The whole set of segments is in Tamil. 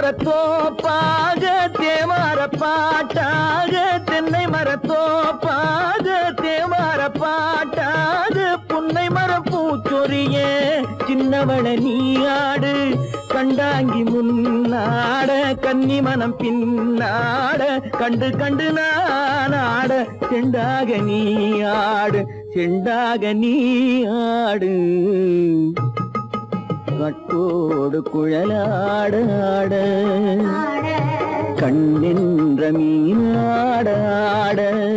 மரத்தோப்பாக தேவார பாட்டாக தென்னை மரத்தோப்பாக தேவார பாட்டாக புன்னை மரம் பூச்சொரிய சின்னவள நீயாடு கண்டாங்கி முன்னாட கன்னி மனம் பின்னாட கண்டு கண்டு நானாட செண்டாக நீ ஆடு செண்டாக நீ ஆடு கட்டோடு குழலாட ஆட கண்ணென்ற மீனாட ஆட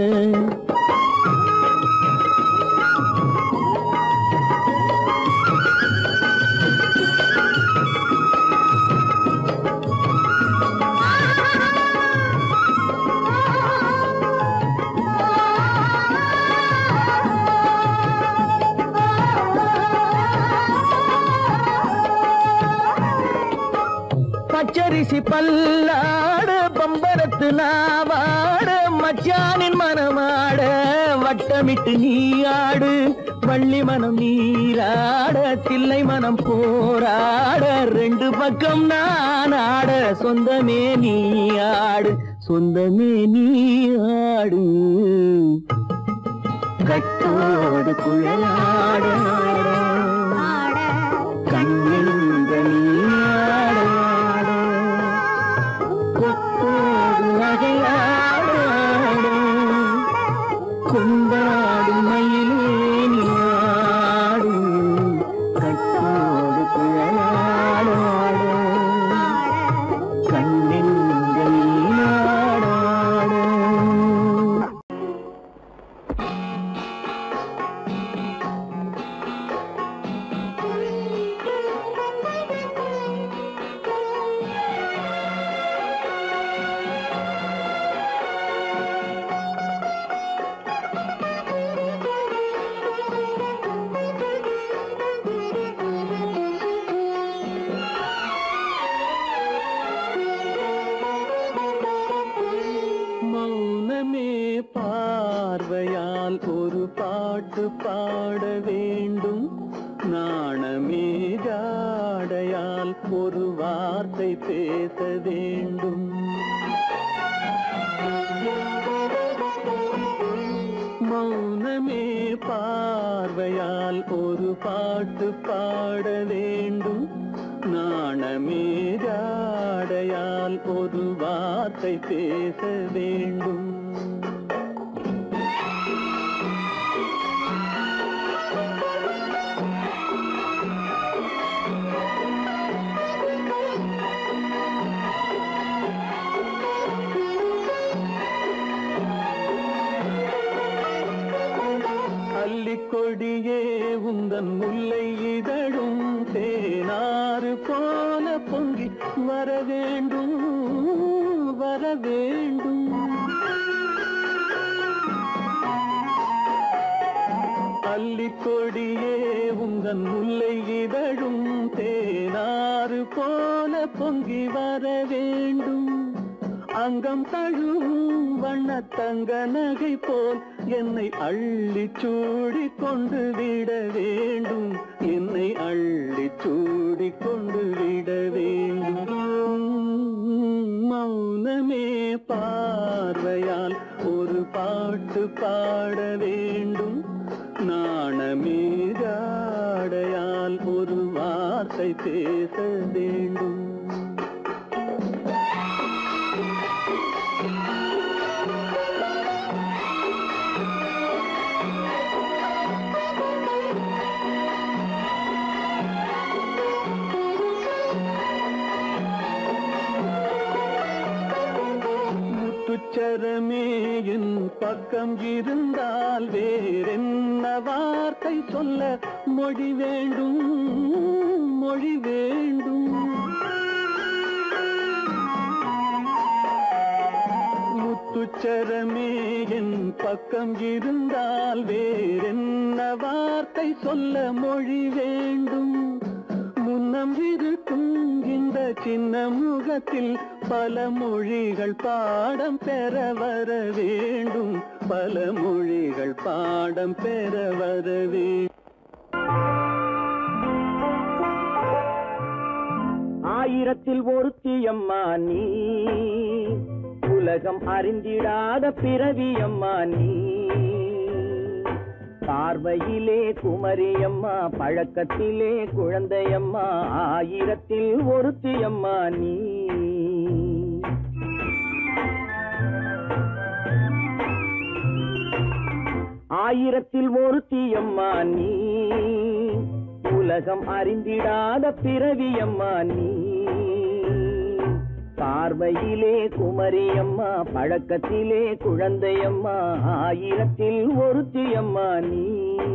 பச்சரிசி பல்லாட பம்பரத்து நாவாட மச்சானின் மனமாட வட்டமிட்டு நீயாடு வள்ளி மனம் நீராட தில்லை மனம் போராட ரெண்டு பக்கம் நான் ஆட சொந்தமே நீயாடு சொந்தமே நீயாடு கட்டோடு குழலாட கண்ணென்ற நீயாட கொத்தோடு நகையாட கொண்டாடு மயிலே நீயாடு கட்டோடு குழலாட கண்ணென்ற நீயாட மௌனமே பார்வையால் ஒரு பாட்டு பாட வேண்டும் நாணமே ஜாடையால் ஒரு வார்த்தை பேச வேண்டும் மௌனமே பார்வையால் ஒரு பாட்டு பாட வேண்டும் நாணமே ஜாடையால் ஒரு வார்த்தை பேச வேண்டும் அல்லிக்கொடியே உந்தன் முல்லை இதழும் தேனாறு போல பொங்கி வர வேண்டும் வர வேண்டும் அல்லிக்கொடியே உந்தன் முல்லை இதழும் தேனாறு போல பொங்கி வர வேண்டும் அங்கம் தழும் வண்ண தங்க நகை போல் என்னை அள்ளி சூடி கொண்டு விட வேண்டும் என்னை அள்ளி சூடி கொண்டு விட வேண்டும் மௌனமே பார்வையால் ஒரு பாட்டு பாட வேண்டும் நாணமே ஜாடையால் ஒரு வார்த்தை பேச வேண்டும் முத்துச்சரமே என் பக்கம் இருந்தால் வேறென்ன வார்த்தை சொல்ல மொழி வேண்டும் மொழி வேண்டும் முத்துச்சரமே என் பக்கம் இருந்தால் வேறென்ன வார்த்தை சொல்ல மொழி வேண்டும் முன்னம் இருக்கும் இந்த சின்ன முகத்தில் பல மொழிகள் பாடம் பெற வர வேண்டும் பல மொழிகள் பாடம் பெற வர வேண்டும் ஆயிரத்து ஆயிரத்தில் ஒருத்தியம்மா நீ உலகம் அறிந்திடாத பிறவியம்மா நீ பார்வையிலே குமரியம்மா பழக்கத்திலே குழந்தையம்மா ஆயிரத்தில் ஒருத்தியம்மா நீ ஆயிரத்தில் ஒருத்தியம்மா நீ உலகம் அறிந்திடாத பிறவியம்மா நீ பார்வையிலே குமரியம்மா பழக்கத்திலே குழந்தையம்மா ஆயிரத்தில் ஒருத்தியம்மா நீ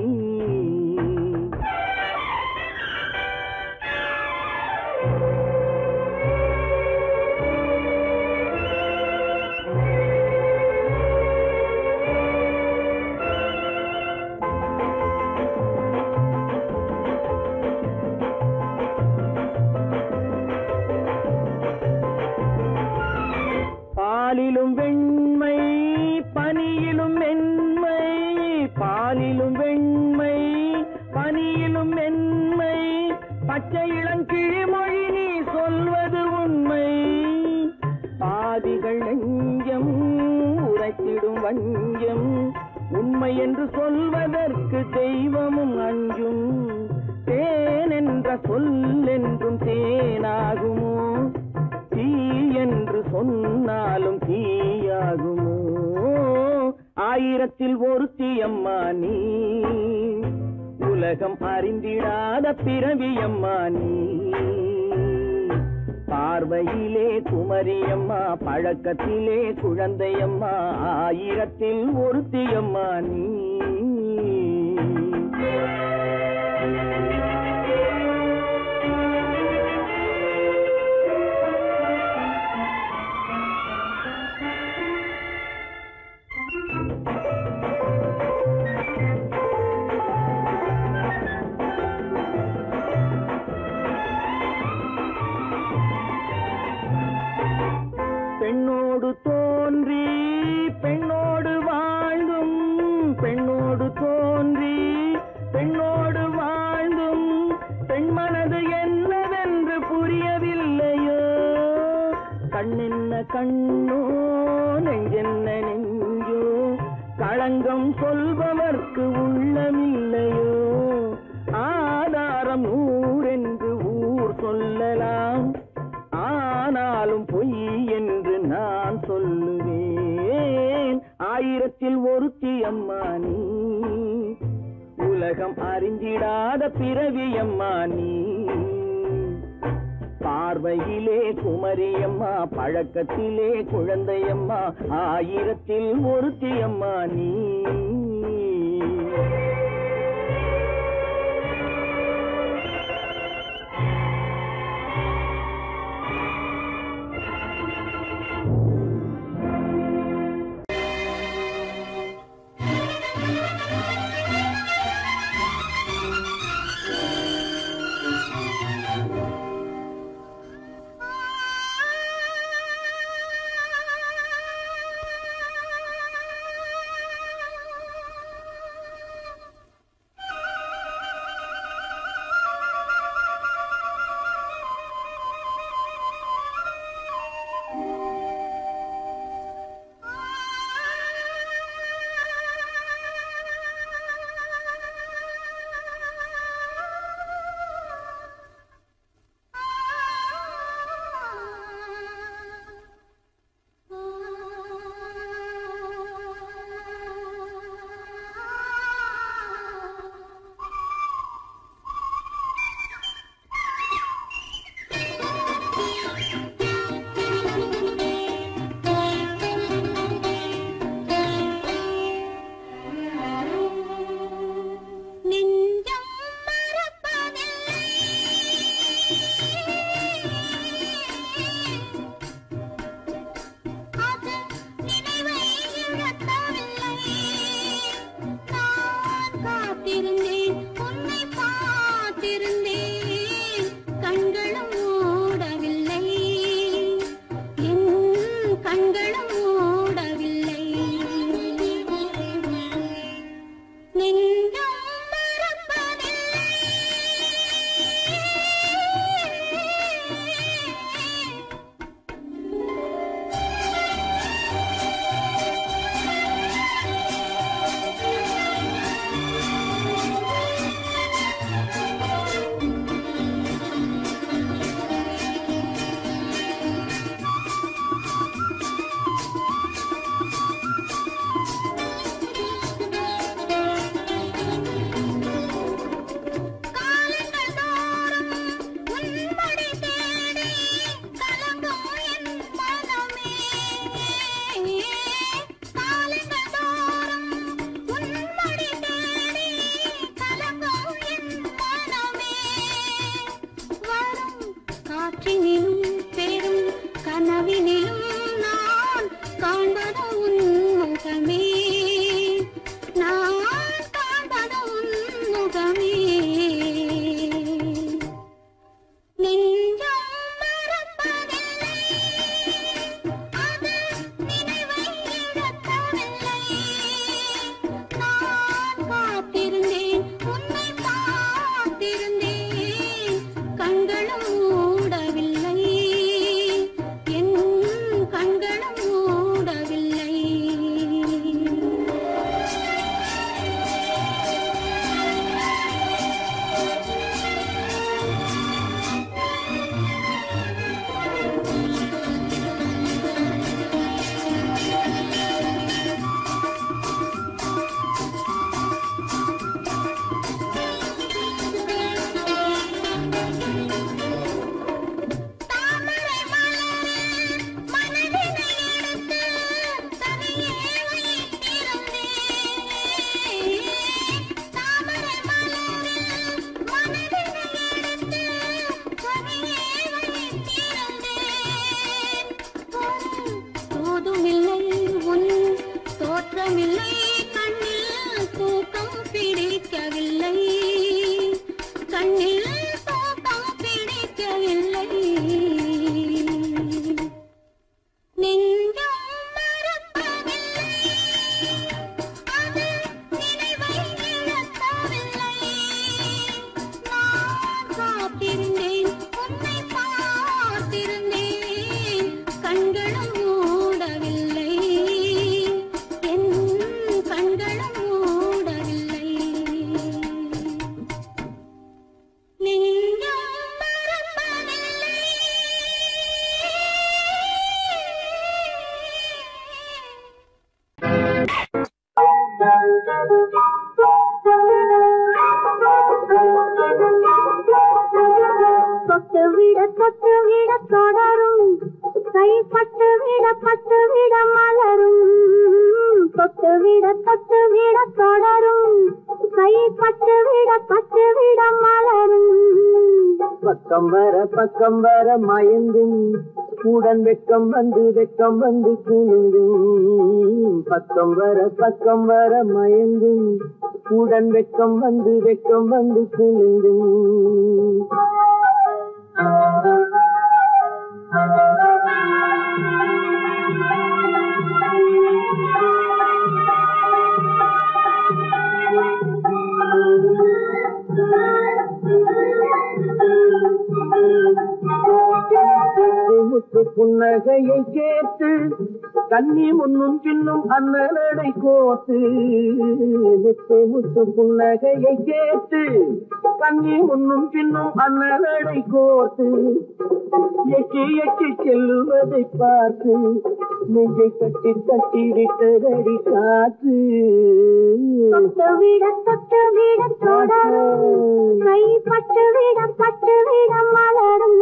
பாலிலும் வெண்மை பனியிலும் மென்மை பாலிலும் வெண்மை பனியிலும் மென்மை பச்சை இளங்கிழிமொழி நீ சொல்வது உண்மை பாதிகள் நெஞ்சம் உரைத்திடும் வஞ்சம் உண்மை என்று சொல்வதற்கு தெய்வமும் அஞ்சும் தேன் என்ற சொல் என்றும் தேனாகுமோ தீ என்று சொன்னாலும் தீயாகுமோ ஆயிரத்தில் ஒருத்தி அம்மா நீ உலகம் அறிந்திடாத பிறவியம்மா நீ பார்வையிலே குமரியம்மா பழக்கத்திலே குழந்தையம்மா ஆயிரத்தில் ஒருத்தியம்மா நீ பெண்ணோடு தோன்றி பெண்ணோடு வாழ்ந்தும் பெண்ணோடு தோன்றி பெண்ணோடு வாழ்ந்தும் பெண் மனது என்னவென்று புரியவில்லையோ கண்ணென்ன கண்ணோ நெஞ்சென்ன நெஞ்சோ களங்கம் சொல்பவர்க்கு உள்ளமில்லையோ ஆதாரம் ஊரென்று ஊர் சொல்லலாம் ஆனாலும் பொய் என்று நான் சொல்லுவேன் ஆயிரத்தில் ஒருத்தி அம்மா நீ உலகம் அறிந்திடாத பிறவி அம்மா நீ பார்வையிலே குமரியம்மா பழக்கத்திலே குழந்தையம்மா ஆயிரத்தில் ஒருத்தி அம்மா நீ தொட்டு விட தொட்டு விட தொடரும் கைப்பட்டு விட பட்டு விட மலரும் தொட்டு விட தொட்டு விட தொடரும் கைப்பட்டு விட பட்டு விட மலரும் பக்கம் வர பக்கம் வர மயங்கும் உடன் வெக்கம் வந்து வெக்கம் வந்து குலுங்கும் பக்கம் வர பக்கம் வர மயங்கும் உடன் வெக்கம் வந்து வெக்கம் வந்து குலுங்கும் முத்து புன்னகையை கேட்டு கண்ணி முன்னும் பின்னும் அண்ணனடை கோத்து முத்து முத்து புன்னகையை கேட்டு கண்ணி முன்னும் பின்னும் அண்ணனடை கோத்து எட்டி எட்டி செல்லுவதை பார்த்து நெஞ்சை கட்டி தட்டி விட்டதடி காற்று தொட்டு விட தொட்டு விட தொடரும் கைப்பட்டு விட பட்டு விட மலரும்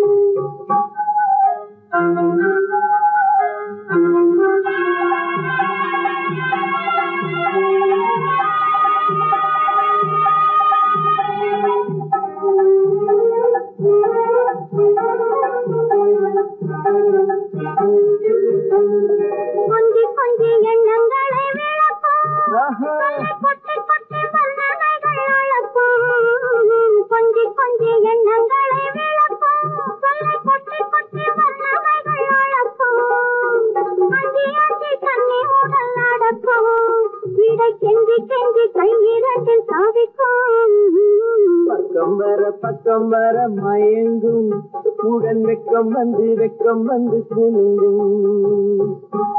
கொஞ்சி கொஞ்சி எண்ணங்களை விளக்கும் ஆஹா. கொட்டி கொட்டி வர்ணனைகள் அளக்கும் கொஞ்சி கொஞ்சி எண்ணங்களை விளக்கும் சொல்லை கொட்டி கொட்டி வர்ணனைகள் அளக்கும் அஞ்சி அஞ்சி கண்ணி உடல் நடக்கும் இடை கெஞ்சி கெஞ்சி கையிரண்டில் சாதிக்கும் பக்கம் வர பக்கம் வர மயங்கும் உடன் வெக்கம் வந்து வெக்கம் வந்து குலுங்கும்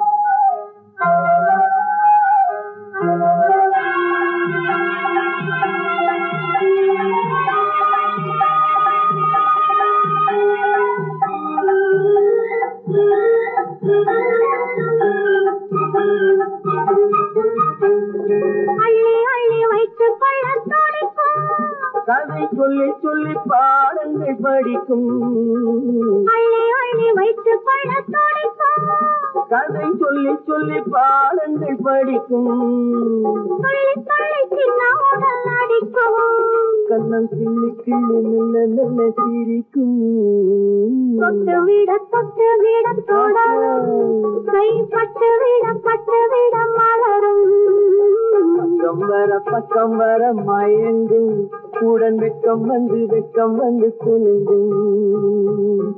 அள்ளி அள்ளி வைத்துக் கொள்ள துடிக்கும் கதை சொல்லி சொல்லி பாடங்கள் படிக்கும் அள்ளி அள்ளி வைத்துக் கொள்ள துடிக்கும் கதை சொல்லி சொல்லி பாடங்கள் படிக்கும் துள்ளி துள்ளி சின்ன உடல் அடிக்கவும் கண்ணம் கிள்ளி கிள்ளி மெல்ல மெல்ல சிரிக்கும் தொட்டு விட தொட்டு விட தொடரும் கை பட்டு விட பட்டு விட மலரும் பக்கம் வர பக்கம் வர மயங்கும் உடன் வெக்கம் வந்து வெக்கம் வந்து குலுங்கும்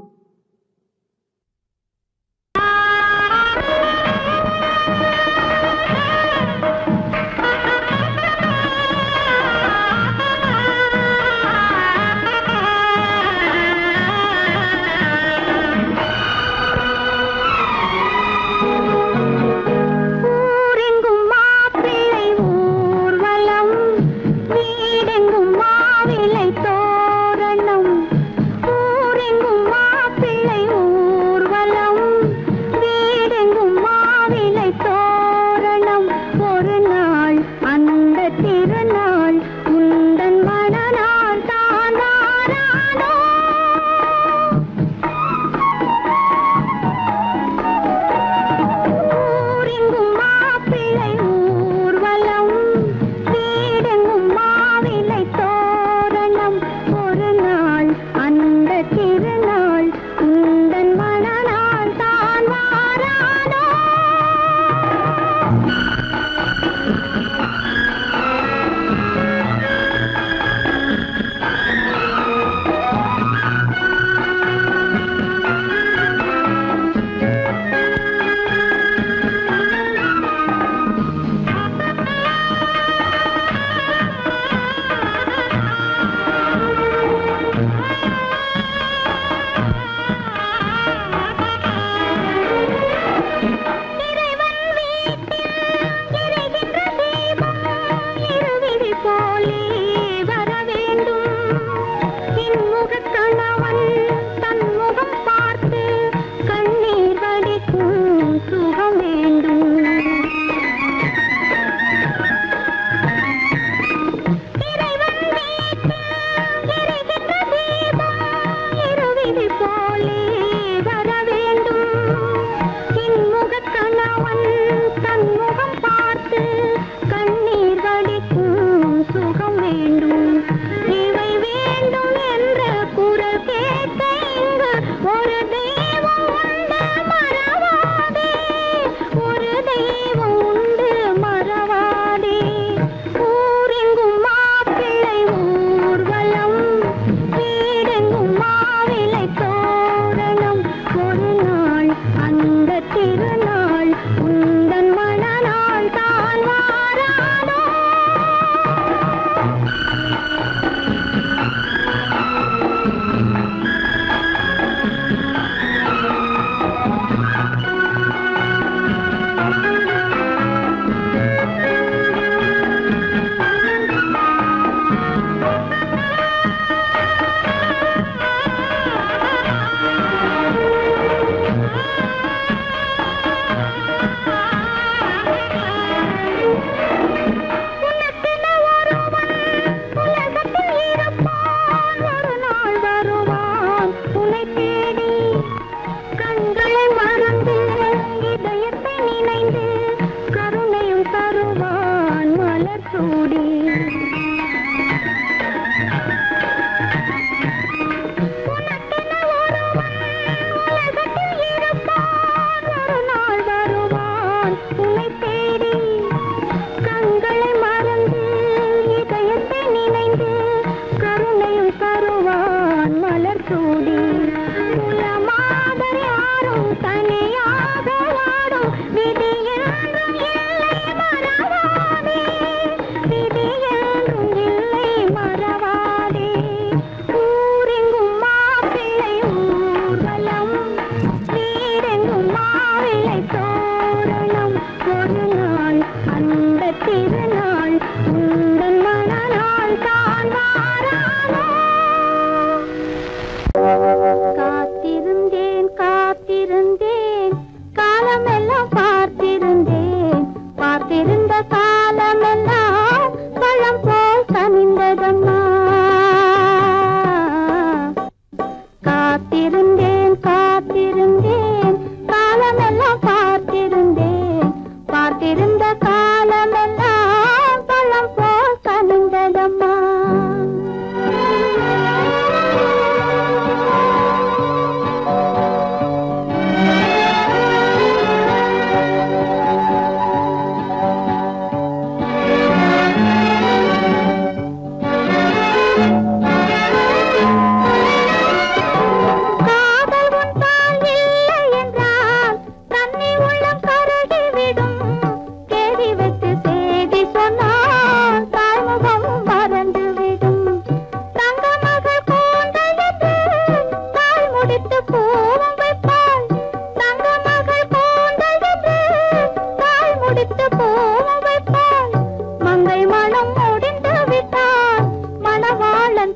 ஊரெங்கும் மாப்பிள்ளை ஊர்வலம் வீடெங்கும் மாவிளை தோரணம் ஊரெங்கும் மா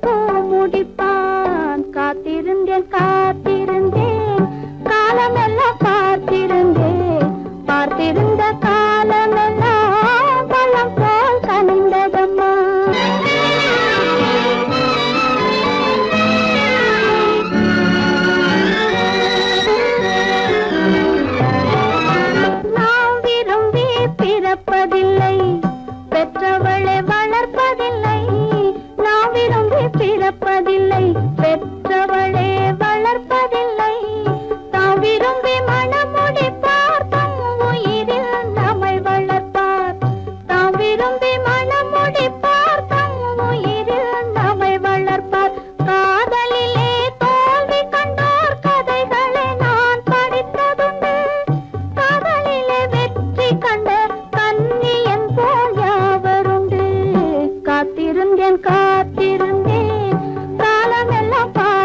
பூ முடிப்பான் காத்திருந்தேன் காத்திருந்தேன் காலமெல்லாம் பார்த்திருந்தேன் பார்த்திருந்த காலமெல்லாம் பழம் போல் கனிந்ததம்மா நாம் விரும்பி பிறப்பதில்லை பெற்றவளை வளர்ப்பதில்லை நாம் விரும்பி பிறப்பதில்லை பெற்றவளே வளர்ப்பதில்லை தாம் விரும்பி மனமுடிப்பார் தம் உயிரில் நம்மை வளர்ப்பார் தாம் விரும்பி மனமுடிப்பார் தம் உயிரில் நம்மை வளர்ப்பார் காதலிலே தோல்வி கண்டோர் கதைகளை நான் படித்ததுண்டு காதலிலே வெற்றி கண்ட கன்னியன் போல் யாவருண்டு காத்திருந்தேன் காத்திருந்தேன் காலமெல்லாம் பார்த்திருந்தேன்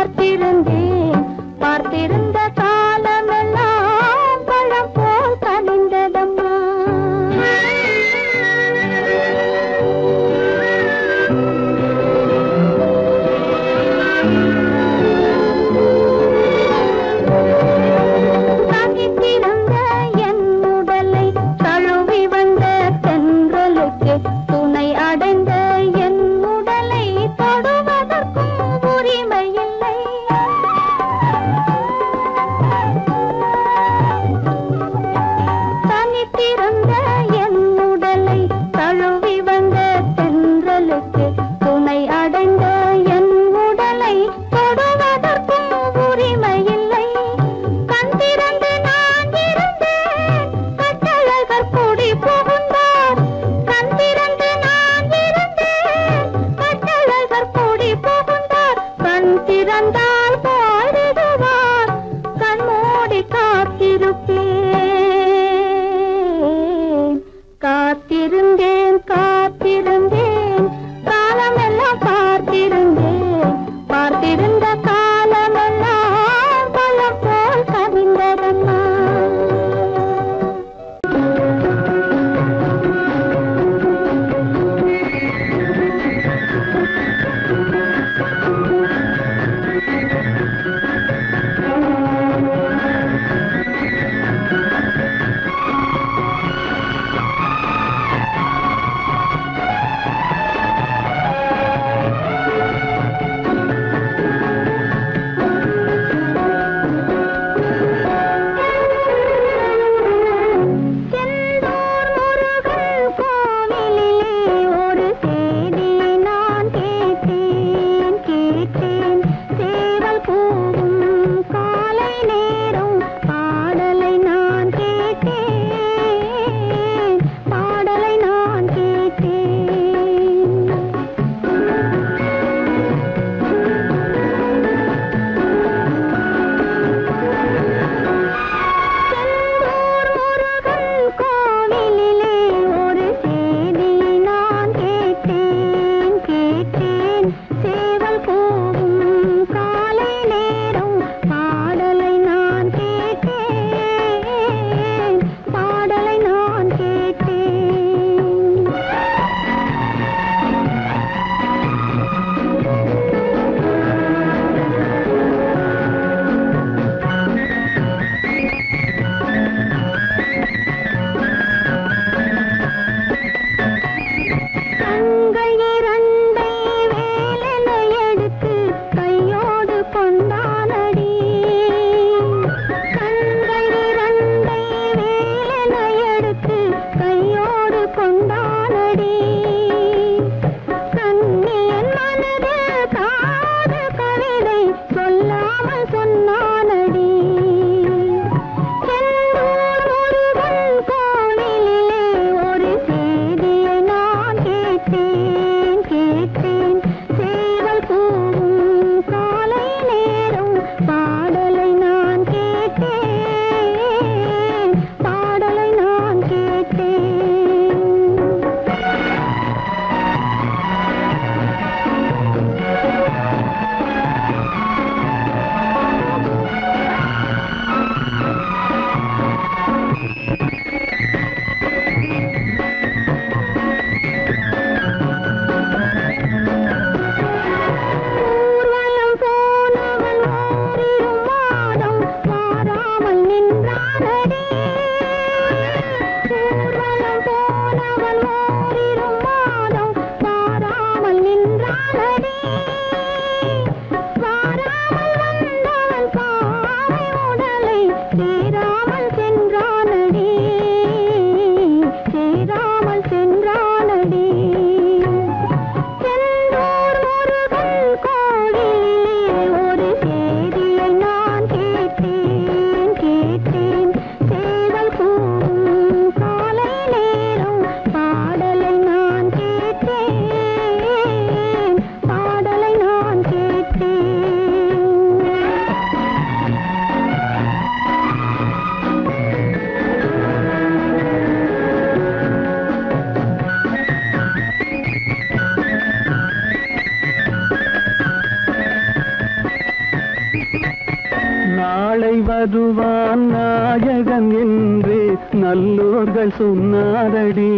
நாளை வருவான் நாயகன் என்று நல்லோர்கள் சொன்னாரடி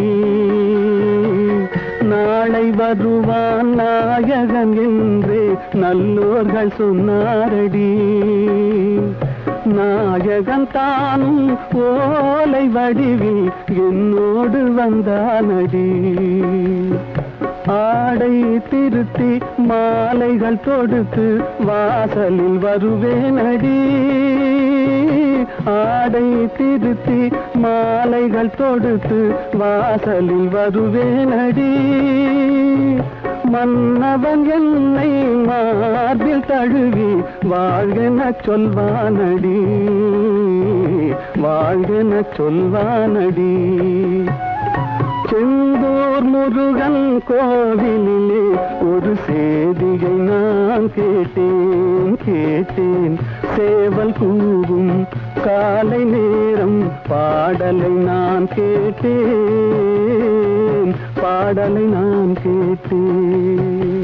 நாளை வருவான் நாயகன் என்று நல்லோர்கள் சொன்னாரடி நாயகன் தானும் ஓலை வடிவில் என்னோடு வந்தானடி ஆடை திருத்தி மாலைகள் தொடுத்து வாசலில் வருவேனடி ஆடை திருத்தி மாலைகள் தொடுத்து வாசலில் வருவேனடி மன்னவன் என்னை மார்பில் தழுவி வாழ்கென சொல்வானடி வாழ்கென சொல்வானடி செந்தூர் முருகன் கோவிலிலே ஒரு சேதியை நான் கேட்டேன் கேட்டேன் சேவல் கூவும் காலை நேரம் பாடலை நான் கேட்டேன் பாடலை நான் கேட்டேன்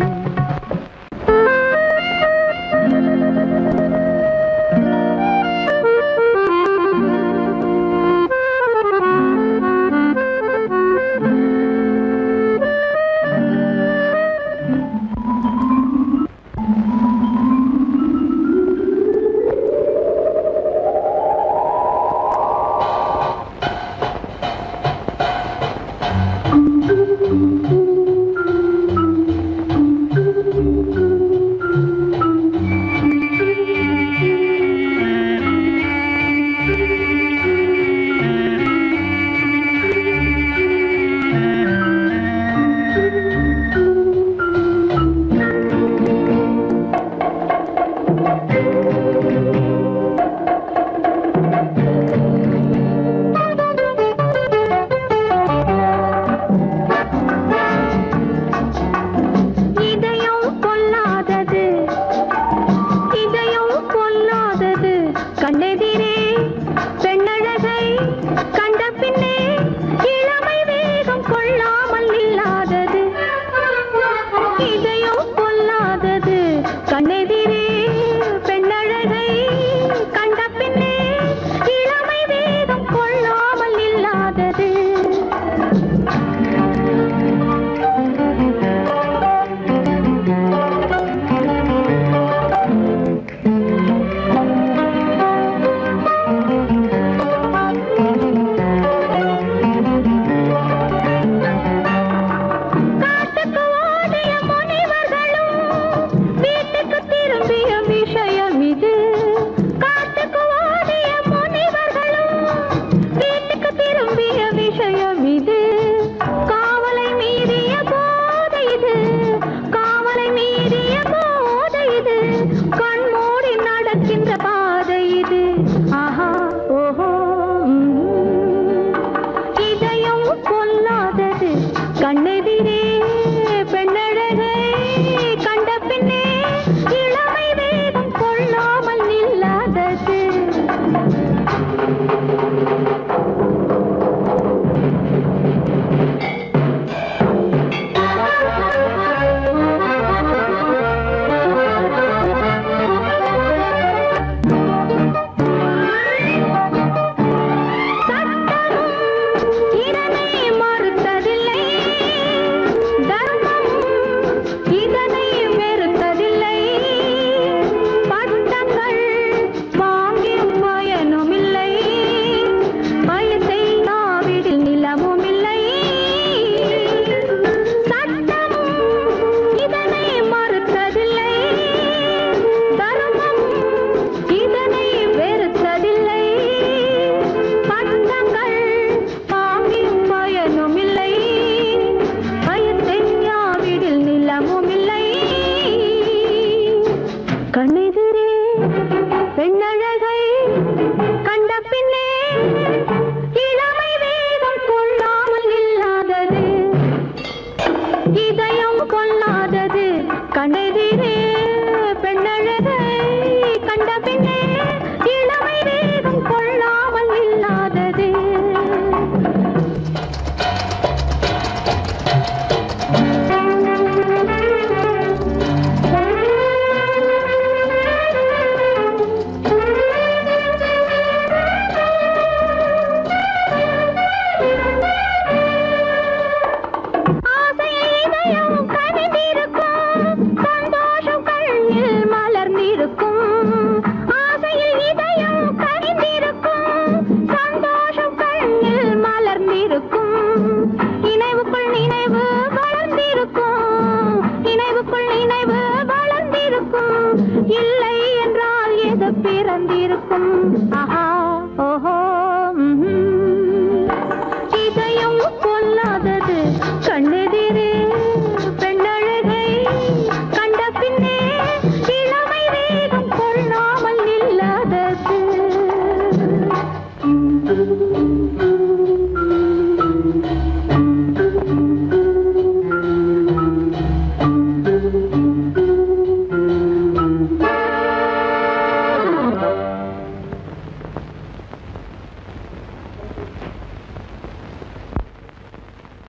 இல்லை என்றால் எது பிறந்திருக்கும் ஆஹா ஓஹோ ம்ஹும். இதயம் கொல்லாதது கண்ணெதிரே பெண்ணழகை கண்ட பின்னே இளமை வேகம் கொள்ளாமல் நில்லாதது